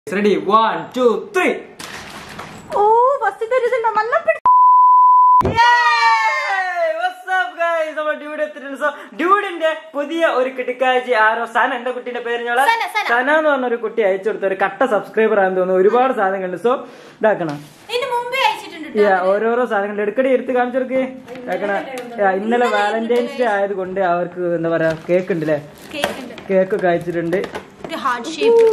Ready one two three ഓ first തരുന്നില്ല നല്ല പിടി- ഡ്യൂഡിന്റെ പുതിയ ഒരു കിട്ടിക്കാഴ്ച ആരോ സന എന്റെ കുട്ടിയുടെ പേര് ഞങ്ങള് സന, സന. സന എന്ന് പറഞ്ഞ ഒരു കുട്ടി അയച്ചു കൊടുത്ത ഒരു കട്ട സബ്സ്ക്രൈബർ ആണെന്ന് തോന്നുന്നു ഒരുപാട് സാധനങ്ങളുണ്ട് സോ ഇതാക്കണം ഇതിന് മുമ്പേ അയച്ചിട്ടുണ്ട് ട്ടോ. Yeah, ഓരോരോ സാധനങ്ങൾ എടുക്കടി എടുത്ത് കാണിച്ചെടുക്ക് ഇതാക്കണ Yeah, ഇന്നലെ വാലന്റൈൻസ് ഡേ ആയതുകൊണ്ട് അവർക്ക് എന്താ പറയാ കേക്ക് ഉണ്ട് അല്ലേ കേക്ക് ഉണ്ട് കേക്ക് ഒക്കെ അയച്ചിട്ടുണ്ട് ഒരു ഹാർട്ട് ഷേപ്പ്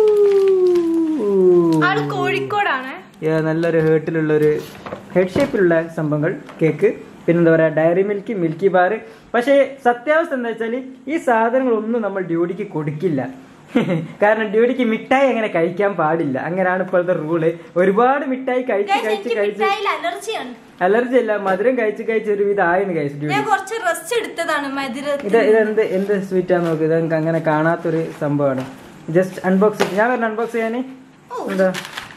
ആള് കോഴിക്കോടാണ് Yeah, നല്ലൊരു ഹേർട്ടിലുള്ള ഒരു ഹെഡ് ഷേപ്പിലുള്ള സംഭവങ്ങൾ കേക്ക് പിന്നെന്താ പറയാ ഡയറി മിൽക്ക് മിൽക്കി ബാർ പക്ഷേ സത്യാവസ്ഥ എന്താ വെച്ചാൽ ഈ സാധനങ്ങളൊന്നും നമ്മൾ ഡ്യൂട്ടിക്ക് കൊടുക്കില്ല കാരണം ഡ്യൂട്ടിക്ക് മിഠായി അങ്ങനെ കഴിക്കാൻ പാടില്ല അങ്ങനെയാണ് ഇപ്പോഴത്തെ റൂള് ഒരുപാട് മിഠായി കഴിച്ച് Guys, കഴിച്ച് എനിക്ക് കഴിച്ച് മിഠായിൽ അലർജിയാണ് അലർജി അല്ല മധുരം കഴിച്ച് കഴിച്ച് ഒരു വിധായിരുന്നു കഴിച്ചു ഞാൻ ഡ്യൂട്ടി കുറച്ച് റെസ്റ്റ് എടുത്തതാണ് മധുരത്തിൽ ഇത് ഇതെന്ത് എന്ത് സ്വീറ്റ് ആണെന്ന് നോക്ക് ഇത് എനിക്ക് അങ്ങനെ കാണാത്തൊരു സംഭവമാണ് ജസ്റ്റ് അൺബോക്സ് ഞാൻ വരണം അൺബോക്സ് ചെയ്യാന് എന്താ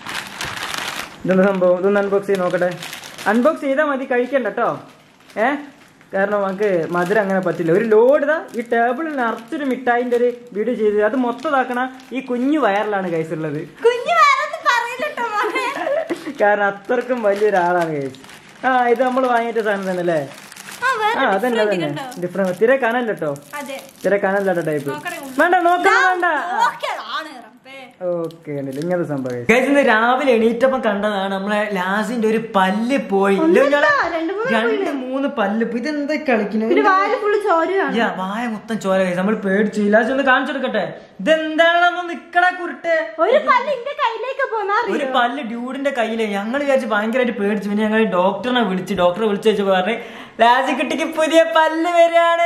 ഇതെന്താ സംഭവം ഇതൊന്ന് അൺബോക്സ് ചെയ്ത് നോക്കട്ടെ അൺബോക്സ് ചെയ്താൽ മതി കഴിക്കണ്ട കേട്ടോ ഏ കാരണം നമുക്ക് മധുരം അങ്ങനെ പറ്റില്ല ഒരു ലോഡ് ഇതാ ഈ ടേബിളിൽ നിറച്ചൊരു മിഠായിന്റെ ഒരു വീഡിയോ ചെയ്ത് അത് മൊത്തം ഇതാക്കണ ഈ കുഞ്ഞു വയറിലാണ് കൈസ് ഉള്ളത് കുഞ്ഞു വേറെ പറയില്ലട്ടോ മോനെ കാരണം അത്രക്കും വലിയൊരാളാണ് കൈസ് ആ ഇത് നമ്മൾ വാങ്ങിയിട്ട് സാധനം തന്നെ അല്ലേ ആ വേറെ ആ അതന്നെ different അതന്നെ കണ്ടോ? ഡിഫറെന്റ് തിരെ കാണല്ലോ കേട്ടോ അതെ തിരെ കാണല്ലോ ടൈപ്പ് നോക്കണേ. വേണ്ട നോക്കണം വേണ്ട ഓക്കെ ആണ് റബ്ബേ ഓക്കെ ഇങ്ങനത്തെ സംഭവം ഇന്ന് രാവിലെ എണീറ്റപ്പം കണ്ടതാണ് നമ്മളെ ലാസിന്റെ ഒരു പല്ല് പോയി ഇല്ല, ഇയാളെ രണ്ട് രണ്ട് മൂന്ന് പല്ല് പോയി ഇതെന്താ കളിക്കുന്നത് വാല് ഫുള്ള് ചോരയാണ് യാ, വായ മൊത്തം ചോര കഴിച്ചു നമ്മൾ പേടിച്ചു ലാസ് ഒന്ന് കാണിച്ചു കൊടുക്കട്ടെ ഇതെന്താണെന്ന് നിക്കട കുരുട്ടെ ഒരു പല്ല് എന്റെ കയ്യിലേക്ക് പോന്നാ ഒരു പല്ല് ഡ്യൂഡിന്റെ കയ്യില് ഞങ്ങൾ വിചാരിച്ച് ഭയങ്കരമായിട്ട് പേടിച്ചു പിന്നെ ഞങ്ങൾ ഡോക്ടറിനെ വിളിച്ച് ഡോക്ടറെ വിളിച്ചു വെച്ച് പറഞ്ഞു രാജിക്കുട്ടിക്ക് പുതിയ പല്ല് വരികയാണ്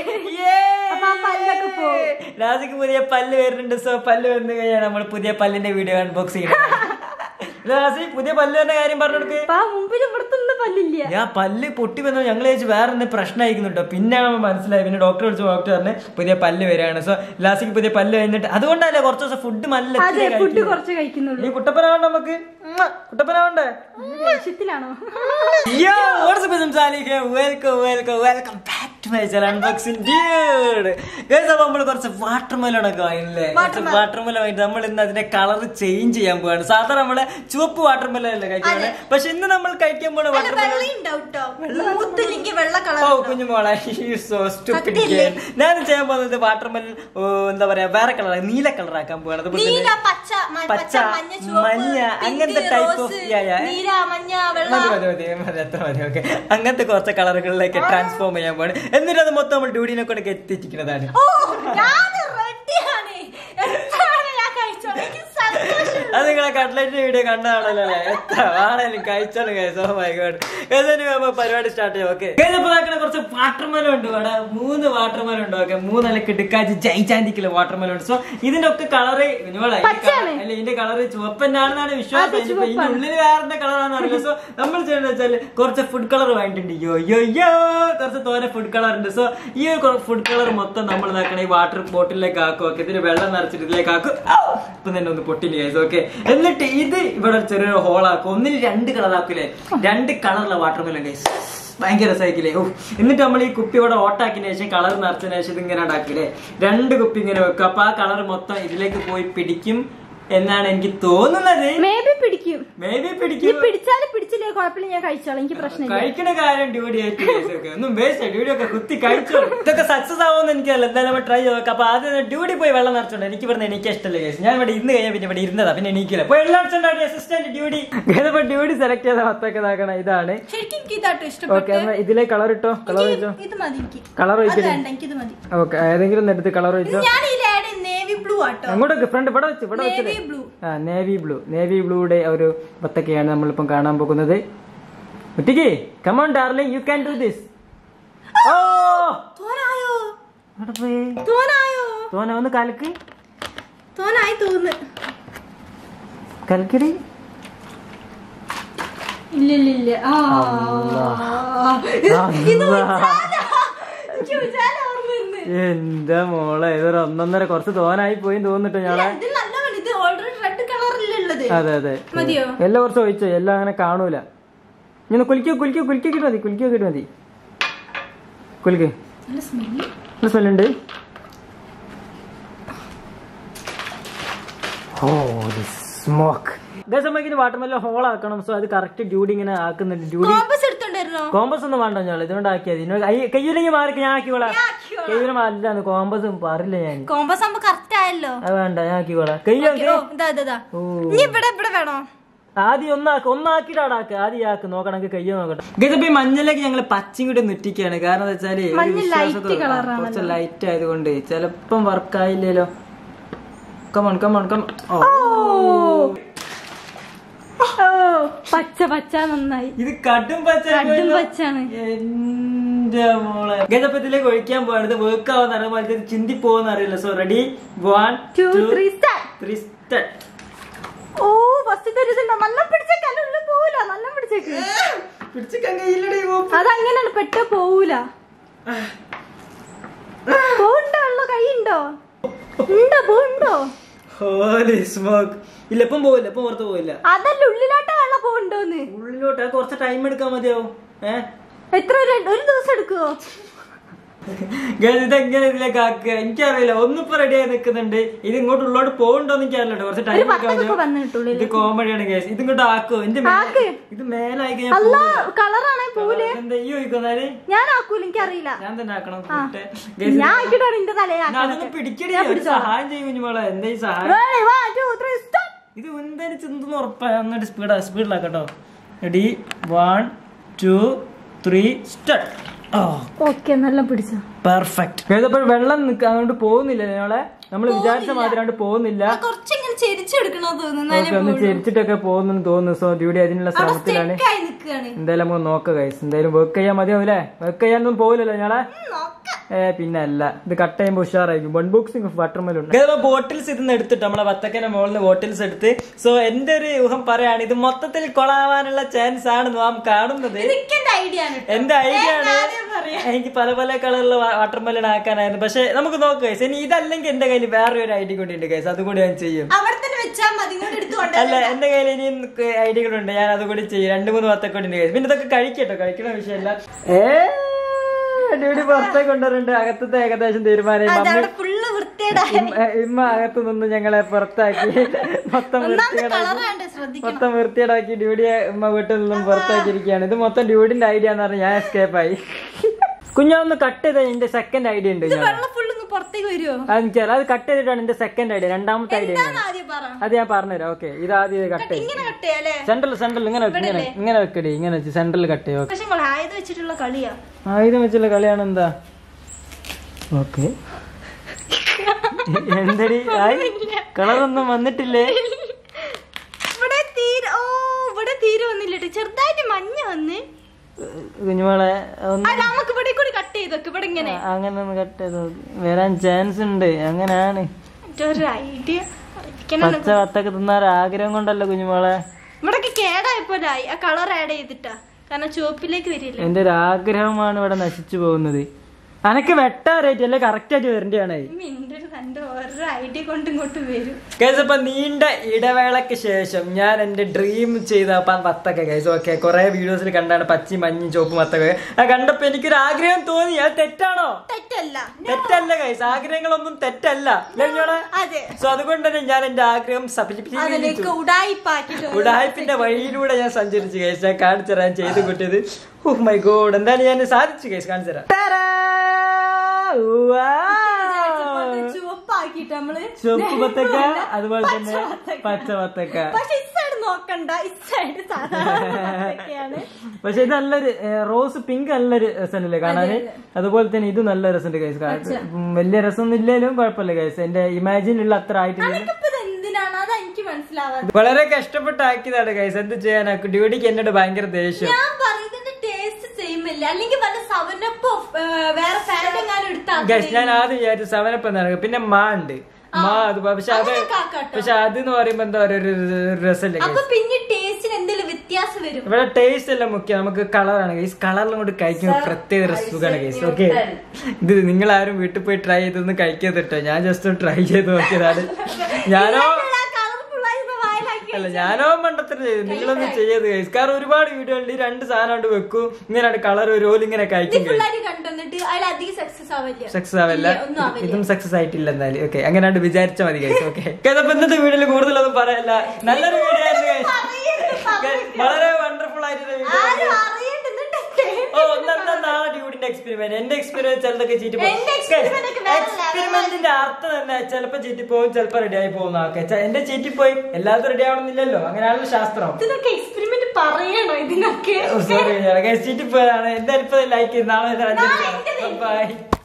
അപ്പൊ ആ പല്ലൊക്കെ പോവും. രാജിക്ക് പുതിയ പല്ല് വരുന്നുണ്ട് സോ പല്ല് വന്നു കഴിഞ്ഞാൽ നമ്മൾ പുതിയ പല്ലിന്റെ വീഡിയോ അൺബോക്സ് ചെയ്യണം രാജി പുതിയ പല്ല് വരുന്ന കാര്യം പറഞ്ഞു കൊടുക്ക് അപ്പൊ ആ മുമ്പിൽ ഇവിടത്തൊന്നും പല്ലില്ല ഞാൻ പല്ല് പൊട്ടി വന്നു ഞങ്ങൾ ചോദിച്ചു വേറെ എന്ത് പ്രശ്നമായിരിക്കുന്നുണ്ടോ പിന്നെയാണ് നമ്മൾ മനസ്സിലായി പിന്നെ ഡോക്ടർ വിളിച്ചു ഡോക്ടർ പറഞ്ഞ് പുതിയ പല്ല് വരികയാണ് സോ ലാസ്റ്റിക്ക് പുതിയ പല്ല് കഴിഞ്ഞിട്ട് അതുകൊണ്ടല്ലേ കുറച്ച് ദിവസം ഫുഡ് നല്ല അതെ ഫുഡ് കുറച്ച് കഴിക്കുന്നുള്ളൂ നീ കുട്ടപ്പനാവണ്ട നമുക്ക് ഉമ്മ, കുട്ടപ്പനാവണ്ടേ ദേഷ്യത്തിലാണോ Yo, what's up, I'm Salih here. Welcome, welcome, welcome back to my channel Unboxing Dude. Guys, അപ്പൊ നമ്മള് കുറച്ച് വാട്ടർ മെലൺ ഒക്കെ വാങ്ങില്ലേ കുറച്ച് വാട്ടർ മെലൺ വാങ്ങിട്ട് നമ്മൾ ഇന്ന് അതിന്റെ കളർ ചേഞ്ച് ചെയ്യാൻ പോവാണ് സാധാരണ നമ്മള് ചുവപ്പ് വാട്ടർ മെലൺ അല്ലേ കഴിക്കുന്നത് പക്ഷെ ഇന്ന് നമ്മൾ കഴിക്കാൻ പോണ വാട്ടർ മെലൺ വെള്ളം ഉണ്ടാവും മൂത്തില്ലെങ്കിൽ വെള്ള കളർ ഓ കുഞ്ഞുമോളെ സോ സ്റ്റുപ്പിഡ് ഞാൻ ചെയ്യാൻ പോകുന്നത് വാട്ടർ മെലൺ എന്താ പറയാ വേറെ കളർ നീല കളർ ആക്കാൻ പോവാണ് അതുപോലെ തന്നെ നീല പച്ച മ- പച്ച, പച്ച മഞ്ഞ ചുവപ്പ് മഞ്ഞ, പിങ്ക്, അങ്ങനത്തെ type of- rose, yeah, yeah. നീല മഞ്ഞ വെള്ള മതി മതി മതി മതി അത്ര മതി ഓക്കെ അങ്ങനത്തെ കുറച്ച് കളറുകളിലേക്ക് ട്രാൻസ്ഫോം ചെയ്യാൻ പോവാണ് എന്നിട്ട് അത് മൊത്തം നമ്മൾ ഡ്യൂഡിനെ കൊണ്ട് എത്തിച്ചിരിക്കുന്നതാണ് ഓ ഞാൻ റെഡിയാണ് എത്രയാണ് ഞാൻ കഴിച്ചോളൂ എനിക്ക് സന്തോഷം അത് നിങ്ങളെ കട്ട്ലറ്റ് വീഡിയോ കണ്ടതാണല്ലോ അല്ലേ എത്ര ആണേലും കഴിച്ചോളൂ കഴിച്ചോ മൈ ഗോഡ് ഏതായാലും പരിപാടി സ്റ്റാർട്ട് ചെയ്യാം ഓക്കെ കുറച്ച് വാട്ടർമെലൻ ഉണ്ട് ഇവിടെ മൂന്ന് വാട്ടർമെലൻ ഉണ്ട് ഓക്കെ മൂന്നല്ല കിടക്കാച്ച് ജൈചാന്റിക്കുള്ള വാട്ടർമെലൻ ഉണ്ട് സോ ഇതിന്റെ ഒക്കെ കളറ് അല്ല ഇതിന്റെ കളറ് ചുവപ്പന്നാണെന്നാണ് വിശ്വാസം ഇനിയിപ്പോ ഇതിന്റെ ഉള്ളിൽ വേറെ കളറാണെന്ന് അറിയില്ല സോ നമ്മൾ ചെയ്യേണ്ടത് വെച്ചാൽ കുറച്ച് ഫുഡ് കളർ വാങ്ങിയിട്ടുണ്ട് യോ യോ യോ കുറച്ച് തോനെ ഫുഡ് കളർ ഉണ്ട് സോ ഈ ഒരു ഫുഡ് കളർ മൊത്തം നമ്മൾ ഇതാക്കണ ഈ വാട്ടർ ബോട്ടിലേക്ക് ആക്കും ഓക്കെ ഇതിന് വെള്ളം നിറച്ചിട്ട് ഇതിലേക്ക് ആക്കും ഔ! ഇപ്പൊ തന്നെ ഒന്ന് പൊട്ടില്ല ഗൈസ് ഓക്കെ എന്നിട്ട് ഇത് ഇവിടെ ചെറിയൊരു ഹോൾ ആക്കും ഒന്നിന് രണ്ട് കളർ ആക്കൂലേ രണ്ട് കളറുള്ള വാട്ടർ മെലൻ ഗൈസ് ഭയങ്കര രസമായിക്കില്ലേ ഓ എന്നിട്ട് നമ്മൾ ഈ കുപ്പി ഇവിടെ ഓട്ടാക്കിന് ശേഷം കളർ നിറച്ചതിന് ശേഷം ഇത് ഇങ്ങനെ ഉണ്ടാക്കില്ലേ രണ്ട് കുപ്പി ഇങ്ങനെ വെക്കും അപ്പൊ ആ കളർ മൊത്തം ഇതിലേക്ക് പോയി പിടിക്കും എന്നാണ് എനിക്ക് തോന്നുന്നത് മേ ബി പിടിക്കും മേ ബി നീ പിടിക്കും പിടിച്ചാലും പിടിച്ചില്ലേ കുഴപ്പമില്ല ഞാൻ കഴിച്ചോളാം എനിക്ക് പ്രശ്നമില്ല കഴിക്കണ കാര്യം ഡ്യൂട്ടി ആയിട്ട് guys ഒക്കെ. ഒന്നും വേസ്റ്റ് ഡ്യൂട്ടി ഒക്കെ കുത്തി കഴിച്ചോ ഇതൊക്കെ സക്സസ് ആവുമെന്ന് എനിക്കല്ല എന്തായാലും നമ്മൾ ട്രൈ ചെയ്ത് നോക്കാം അപ്പൊ ആദ്യം ഡ്യൂട്ടി പോയി വെള്ളം നിറച്ചോണ്ട് എനിക്ക് ഇവിടെ എനിക്ക് ഇഷ്ടമല്ല കേസ് ഞാൻ ഇവിടെ ഇന്ന് കഴിഞ്ഞാൽ പിന്നെ ഇവിടെ ഇരുന്നതാ പിന്നെ എണീക്കില്ല പോയി വെള്ളം നിറച്ചോണ്ടാണ് അസിസ്റ്റന്റ് ഡ്യൂട്ടി ഇപ്പൊ ഡ്യൂട്ടി സെലക്ട് ചെയ്ത മൊത്തമൊക്കെ ഇതാക്കണം ഇതാണ് ശരിക്കും എനിക്ക് ഇതാട്ടോ ഓക്കെ ഇഷ്ടപ്പെട്ടു എന്നാ ഇതിലെ കളർ ഇട്ടോ കളർ വെച്ചോ ഇത് മതി എനിക്ക് കളർ അത് വെച്ചിട്ട് വേണ്ട എനിക്കിത് മതി ഓക്കെ ഏതെങ്കിലും ഒന്ന് എടുത്ത് കളർ വെച്ചോ ഞാൻ ഈ ലാഡ് നേവി ബ്ലൂ ആട്ടോ അങ്ങോട്ടൊക്കെ ഫ്രണ്ട് ഇവിടെ വെച്ച് ഇവിടെ വെച്ചില്ലേ നേവി ബ്ലൂ ആ നേവി ബ്ലൂ നേവി ബ്ലൂയുടെ ഒരു ബത്തക്കയാണ് നമ്മളിപ്പം കാണാൻ പോകുന്നത് ഒറ്റയ്ക്ക് come on darling you can do this ഓ തോനായോ അവിടെ പോയി തോനായോ തോന ഒന്ന് കലക്ക് തോനായി തോന്നുന്നു കലക്കടി ഇല്ല ഇല്ല ഇല്ല ആ ഇത് അല്ലാ. വിചാരാ. എനിക്ക് വിചാരം ഓർമ്മ വരുന്നു. എന്താ മോളെ ഇതൊരു ഒന്നൊന്നര കുറച്ച് തോനായി പോയി തോന്നിട്ടോ ഇല്ല, ഞാളെ ഇത് നല്ലതാണ് ഇത് ഓൾറെഡി റെഡ് കളറിലുള്ളത് അതെ അതെ മതിയോ എല്ലാം കുറച്ച് ഒഴിച്ചോ എല്ലാം അങ്ങനെ കാണൂല ഇങ്ങനെ കുലിക്കോ കുലിക്കോ കുലിക്കൊക്കെ മതി കുലിക്കൊക്കെ മതി കുലിക്ക് നല്ല സ്മെല്ല് ഒരു സ്മെല്ലുണ്ട് ഓ സ്മോക്ക് ഗസമ്മക്കിന് വാട്ടർമെല്ലോ ഹോൾ ആക്കണം സോ അത് കറക്റ്റ് ഡ്യൂടി ഇങ്ങനെ ആക്കുന്നുണ്ട് ഡ്യൂടി കോമ്പസ് എടുത്തോണ്ടായിരുന്നോ കോമ്പസ് ഒന്നും വേണ്ട ഞാൻ ഇതുകൊണ്ട് ആക്കിയത് ഇതിനോട് കയ്യില്ലെങ്കിൽ മാർക്ക് ഞാൻ ആക്കിക്കോളാം കയ്യിലും അല്ലാന്ന് കോമ്പസ് പാറില്ല ഞാൻ കോമ്പസ് ആകുമ്പോ കറക്റ്റ് ആയല്ലോ അത് വേണ്ട ഞാൻ ആക്കിക്കോളാം കയ്യോ ഓ, ഇതാ ഇതാ, ഇതാ ഓ ഇനി ഇവിടെ ഇവിടെ വേണോ ആദ്യം ഒന്നാക്ക് ഒന്നാക്കിയിട്ട് അവിടെ ആക്ക് ആദ്യം ആക്ക് നോക്കണമെങ്കിൽ കയ്യോ നോക്കട്ടെ ഗതിപ്പോ ഈ മഞ്ഞലേക്ക് ഞങ്ങൾ പച്ചയും കൂടി നെറ്റിക്കാണ് കാരണം എന്താ വെച്ചാല് ഒരു മഞ്ഞ വിശ്വാസത്തോടെ- light colour ആ, കുറച്ച് ലൈറ്റ് ആയതുകൊണ്ട് ചിലപ്പം വർക്ക് ആയില്ലല്ലോ കമൺ കമൺ കം ഓ ഓ പച്ച പച്ച നന്നായി ഇത് കടും പച്ച കടും പച്ചാണ് എന്റെ മോളെ ഗതപ്പത്തിലേക്ക് ഒഴിക്കാൻ പോവാണ് ഇത് വർക്ക് ആവുന്ന അറിയാൻ ഇത് ചിന്തി പോകുന്ന അറിയില്ല so ready one two three star three start ഓ ഫസ്റ്റ് തരുന്നുണ്ടോ നല്ല പിടിച്ചേക്കല്ല ഉള്ളിൽ പോവൂല നല്ല പിടിച്ചേക്ക് പിടിച്ചിക്കാൻ കയ്യിലടി അതങ്ങനെയാണ് പെട്ട പോവൂല പോണ്ടോ ഉള്ള കൈ ഉണ്ടോ ഉണ്ടോ പോണ്ടോ ഹോലി സ്മോക്ക് ഇല്ല ഇപ്പം പോവില്ല ഇപ്പം പുറത്ത് പോവില്ല അതല്ല ഉള്ളിലോട്ടാ വെള്ളം പോണ്ടോന്ന് ഉള്ളിലോട്ട് അത് കുറച്ച് ടൈം എടുക്കാൻ മതിയാവും ഏഹ് എത്ര രണ്ട്- ഒരു ദിവസം എടുക്കുവോ ഇതെങ്ങനെ ഇതിലേക്ക് ആക്കുക എനിക്കറിയില്ല ഒന്നിപ്പോ റെഡി ആയി നിൽക്കുന്നുണ്ട് ഇത് ഇങ്ങോട്ട് ഉള്ളോട്ട് പോകണ്ടോന്ന് എനിക്കറിയില്ല കുറച്ച് ടൈം എടുക്കാൻ പത്തൊക്കെ മതിയാവും വന്നിട്ടുള്ളിൽ ഇത് കോമഡിയാണ് കേസ് ഇത് ഇങ്ങോട്ട് ആക്കോ എന്റെ മേ- ആക്ക്. ഇത് മേലായി കഴിഞ്ഞാൽ അല്ല കളറാണേ പോവൂലേ എന്താ ഈ ചോദിക്കുന്നാല് ഞാൻ ആക്കൂല എനിക്കറിയില്ല ഞാൻ തന്നെ ആക്കണം കൂട്ടെ. Guys, ഞാൻ ആക്കിട്ടാണ് എന്റെ തലയെ ഞാൻ അതൊന്ന് പിടിക്കടി ഒരു സഹായം ചെയ്യും കുഞ്ഞുമോളെ എന്താ ഈ സഹായം ഇത് ഉന്തനി ചിന്തുന്ന് ഉറപ്പാ എന്നിട്ട് സ്പീഡാ സ്പീഡിലാക്കട്ടോ ready one two three start ഓ ഓക്കെ നല്ല പിടിച്ചോ പെർഫെക്റ്റ് ഏതപ്പോൾ വെള്ളം നിക്ക- അങ്ങോട്ട് പോകുന്നില്ല ഞങ്ങളെ നമ്മൾ വിചാരിച്ച മാതിരി അങ്ങോട്ട് പോകുന്നില്ല കുറച്ചിങ്ങനെ ചെരിച്ചെടുക്കണോ തോന്നുന്നു ഓക്കെ ഒന്ന് ചെരിച്ചിട്ടൊക്കെ പോകുന്നു തോന്നുന്നു സോ ഡ്യൂട്ടി അതിനുള്ള ശ്രമത്തിലാണ് സ്റ്റെക്കായി നിക്കാണ് എന്തായാലും നമുക്ക് നോക്കാം ഗൈസ് എന്തായാലും വർക്ക് ചെയ്യാൻ മതിയാവൂലേ വർക്ക് ചെയ്യാനൊന്നും പോകില്ലല്ലോ ഞങ്ങളെ നോക്കാം ഏ പിന്നെ അല്ല ഇത് കട്ട് ചെയ്യുമ്പോൾ ഉഷാറായിരിക്കും വൺ ബോക്സിംഗ് വാട്ടർമെലുണ്ട് ബോട്ടിൽസ് ഇതിന്ന് എടുത്തിട്ട് നമ്മളെ വത്തക്കന്റെ മുകളിൽ നിന്ന് ബോട്ടിൽസ് എടുത്ത് സോ എന്റെ ഒരു ഊഹം പറയാണ് ഇത് മൊത്തത്തിൽ കൊളാവാനുള്ള ചാൻസ് ആണ് നാം കാണുന്നത് ഇതെന്റെ ഐഡിയ ആണ് ട്ടോ. എന്റെ ഐഡിയ ആണ് ആദ്യം പറയാം. എനിക്ക് പല പല കളറിലുള്ള വാട്ടർമെലൺ ആക്കാനായിരുന്നു പക്ഷെ നമുക്ക് നോക്കാം ഗൈസ് ഇനി ഇതല്ലെങ്കിൽ എന്റെ കയ്യിൽ വേറെ ഒരു ഐഡിയ കൂടി ഉണ്ട് ഗൈസ് അതുകൂടി ഞാൻ ചെയ്യും അവിടെ തന്നെ വെച്ചാൽ മതി ഇങ്ങോട്ട് എടുത്തുകൊണ്ട് അല്ല എന്റെ കയ്യിൽ ഇനിയും ഐഡിയകളുണ്ട് ഞാൻ അതുകൂടി ചെയ്യും രണ്ട് മൂന്ന് വത്തക്കൊണ്ട് ഉണ്ട് guys. പിന്നെ ഇതൊക്കെ കഴിക്കട്ടോ കഴിക്കണ വിഷയമല്ല ഏ ഡ്യൂട്ടി പുറത്തേക്ക് കൊണ്ടുവരുന്നുണ്ട് അകത്തത്തെ ഏകദേശം തീരുമാനം മമ്മി അവിടെ ഫുള്ള് വൃത്തിയുടെ ഇമ്മ- ഇമ്മ അകത്ത് നിന്ന് ഞങ്ങളെ പുറത്താക്കി മൊത്തം വൃത്തികേടാക്കി കളറാണ്ട് ശ്രദ്ധിക്കണം മൊത്തം വൃത്തിയേടാക്കി ഡ്യൂഡിയെ ഉമ്മ വീട്ടിൽ നിന്നും പുറത്താക്കിയിരിക്കുകയാണ് ഇത് മൊത്തം ഡ്യൂഡിന്റെ ഐഡിയ എന്ന് പറഞ്ഞ് ഞാൻ എസ്കേപ്പ് ആയി കുഞ്ഞാന്ന് കട്ട് ചെയ്ത എന്റെ സെക്കൻഡ് ഐഡിയ ഉണ്ട് ഞാൻ വെള്ളം ഫുള്ള് ഇങ്ങ് പുറത്തേക്ക് വരുമോ അത് എനിക്കറിയാം. അത് കട്ട് ചെയ്തിട്ടാണ് എന്റെ സെക്കൻഡ് ഐഡിയ രണ്ടാമത്തെ ഐഡിയ എന്താന്ന് ആദ്യം പറ അത് ഞാൻ പറഞ്ഞുതരാം ഓക്കെ ഇത് ആദ്യം കട്ട് ചെയ്യും ഇങ്ങനെ കട്ട് ചെയ്യാല്ലേ സെൻട്രൽ സെൻട്രൽ ഇങ്ങനെ വെക്ക്, ഇങ്ങനെ ഇങ്ങനെ വെക്കടി ഇങ്ങനെ വെച്ച് സെൻട്രൽ കട്ട് ചെയ്യും പക്ഷെ നിങ്ങൾ ആയത് വെച്ചിട്ടുള്ള കളിയാ ആയുധം വെച്ചുള്ള കളിയാണ് എന്താ ഓക്കെ എന്തടി ആയി കളറൊന്നും വന്നിട്ടില്ലേ ഇവിടെ തീരെ ഓ ഇവിടെ തീരെ വന്നില്ല ട്ടോ. ചെറുതായിട്ട് മഞ്ഞ വന്ന് കുഞ്ഞുമോളെ ഒന്ന് ആ നമുക്ക് ഇവിടെ കൂടി കട്ട് ചെയ്തോക്ക് ഇവിടെ ഇങ്ങനെ അങ്ങനെ ഒന്ന് കട്ട് ചെയ്ത് നോക്ക്. വരാൻ ചാൻസ് ഉണ്ട് അങ്ങനെയാണ് മറ്റേ ഒരു ഐഡിയ പച്ച വത്തൊക്കെ തിന്നാൻ ആഗ്രഹം കൊണ്ടല്ലോ കുഞ്ഞുമോളെ ഇവിടൊക്കെ കേടായപ്പോ ആ കളർ ആഡ് ചെയ്തിട്ടാ കാരണം ചുവപ്പിലേക്ക് വരില്ല എന്റെ ഒരു ആഗ്രഹമാണ് ഇവിടെ നശിച്ചു പോകുന്നത് അനക്ക് വെട്ടാ റേറ്റ് അല്ലേ കറക്റ്റ് ആയിട്ട് വരേണ്ടതാണ് മിണ്ടൊരു തന്റെ ഓരോ ഐഡിയ കൊണ്ട് ഇങ്ങോട്ട് വരും ഗൈസ് അപ്പൊ നീണ്ട ഇടവേളക്ക് ശേഷം ഞാൻ എന്റെ ഡ്രീം ചെയ്ത പ- വത്തക്ക ഗൈസ് ഓക്കെ കുറെ വീഡിയോസിൽ കണ്ടാണ് പച്ചി മഞ്ഞും ചുവപ്പും വത്തക്ക അത് കണ്ടപ്പോ എനിക്കൊരു ആഗ്രഹം തോന്നി അത് തെറ്റാണോ തെറ്റല്ല തെറ്റല്ല ഗൈസ് ആഗ്രഹങ്ങളൊന്നും തെറ്റല്ല ലഞ്ഞോളെ അതെ സോ അതുകൊണ്ട് തന്നെ ഞാൻ എന്റെ ആഗ്രഹം സഫലിപ്പിച്ചു അതിലേക്ക് ഉടായിപ്പാക്കിട്ട് ഉടായ്പിന്റെ വഴിയിലൂടെ ഞാൻ സഞ്ചരിച്ചു ഗൈസ് ഞാൻ കാണിച്ചു തരാൻ ചെയ്ത് കൂട്ടിയത് ഓ മൈ ഗോഡ് എന്തായാലും ഞാൻ സാധിച്ചു ഗൈസ് കാണിച്ചു തരാം ടാരാ! Wow! ചുവപ്പാക്കിട്ട് നമ്മള് ചുവപ്പ് വത്തക്ക അതുപോലെ തന്നെ പച്ച വത്തക്ക. പച്ച വത്തക്ക പക്ഷെ ഈ സൈഡ് നോക്കണ്ട ഈ സൈഡ് സാധാരണ പക്ഷെ ഇത് നല്ലൊരു ഏ, റോസ് പിങ്ക് നല്ലൊരു രസമല്ലേ കാണാന് അതുപോലെ തന്നെ ഇത് നല്ല രസമുണ്ട് ഗൈസ് വലിയ രസമൊന്നും ഇല്ലേലും കുഴപ്പമില്ല ഗൈസ് എന്റെ ഇമാജിനുള്ള അത്ര ആയിട്ടില്ല അനക്കിപ്പത് എന്തിനാണ് അതാ എനിക്ക് മനസ്സിലാവാതെ വളരെ കഷ്ടപ്പെട്ട് ആക്കിയതാണ് ഗൈസ് എന്ത് ചെയ്യാനാ ഡ്യൂട്ടിക്ക് എന്നോട് ഭയങ്കര ദേഷ്യം ഞാൻ പറയുന്നതിന്റെ ടേസ്റ്റ് സെയിം അല്ല അല്ലെങ്കിൽ വല്ല സവനപ്പോ വേറെ ഫാൻഡ് എങ്ങാനും എടുത്താൽ ഗൈസ് ഞാൻ ആദ്യം വിചാരിച്ചു സെവനപ്പ് എന്നാണ് പിന്നെ മാ ഉണ്ട് മാ അത് പക്ഷെ അത് അങ്ങനെയൊക്കെ ആക്കാട്ടോ. പക്ഷെ അത് എന്ന് പറയുമ്പോ എന്താ പറയുക ഒരു ഒരു രസമില്ല അപ്പൊ പിന്നെ ടേസ്റ്റിന് എന്തെങ്കിലും വ്യത്യാസം വരും ഇവിടെ ടേസ്റ്റ് എല്ലാം മുഖ്യം നമുക്ക് കളറാണ് ഗൈസ് കളറിലും കൂടി കഴിക്കുമ്പോൾ പ്രത്യേക ഒരു സുഖമാണ് ഗൈസ് ഓക്കെ ഇത് നിങ്ങൾ ആരും വീട്ടിൽ പോയി ട്രൈ ചെയ്തൊന്നും കഴിക്കരുത് കേട്ടോ ഞാൻ ജസ്റ്റ് ട്രൈ ചെയ്ത് നോക്കിയതാണ് ഞാനോ കളർഫുൾ ആയി വായിലാക്കി അല്ല ഞാനോ മണ്ടത്തിന് ചെയ്തു നിങ്ങളൊന്നും ചെയ്യത് ഗൈസ് കാരണം ഒരുപാട് വീഡിയോ ഉണ്ട് ഈ രണ്ട് സാധനം കൊണ്ട് വെക്കും ഇങ്ങനെ കളർ ഒരു ഓല് ഇങ്ങനെ കഴിക്കും ഗൈസ് പിള്ളേര് കണ്ടുവന്നിട്ട് അതിൽ അധികം സക്സസ് ആവില്ല സക്സസ് ആവില്ല ഇല്ല, ഒന്നും ആവില്ല ഇതും സക്സസ് ആയിട്ടില്ല എന്നാലും ഓക്കെ അങ്ങനെയാണ്ട് വിചാരിച്ചാൽ മതി ഗൈസ് ഓക്കെ അപ്പൊ ഇന്നത്തെ വീഡിയോയിൽ കൂടുതലൊന്നും പറയല്ല നല്ലൊരു വീഡിയോ ആയിരുന്നു ഗൈസ് പറയരുത്, വളരെ വണ്ടർഫുൾ ആയിട്ടുള്ള വീഡിയോ ആരും അറിയണ്ടെന്നിട്ട് ഓ ഒന്നാം നാളെ ഡ്യൂട്ടിന്റെ എക്സ്പെരിമെന്റ് എന്റെ എക്സ്പീരിയൻസ് ചിലതൊക്കെ ചീറ്റി എന്റെ experiment ഒക്കെ വേറെ level എക്സ്പെരിമെന്റിന്റെ അർത്ഥം തന്നെ ചിലപ്പോ ചീറ്റി പോകും ചിലപ്പോ റെഡി ആയി പോകുന്ന ആക്കെ എന്റെ ചീറ്റി പോയി എല്ലാത്തും റെഡി ആവണമെന്നില്ലല്ലോ അങ്ങനെയാണല്ലോ ശാസ്ത്രം ഇതിനൊക്കെ എക്സ്പെരിമെന്റ് പറയണോ ഇതിനൊക്കെ സോറി ചീറ്റി പോയതാണ് എന്തായാലും ഇപ്പൊ ലൈക്ക് നാളെ നാളെ എന്റെ ബൈ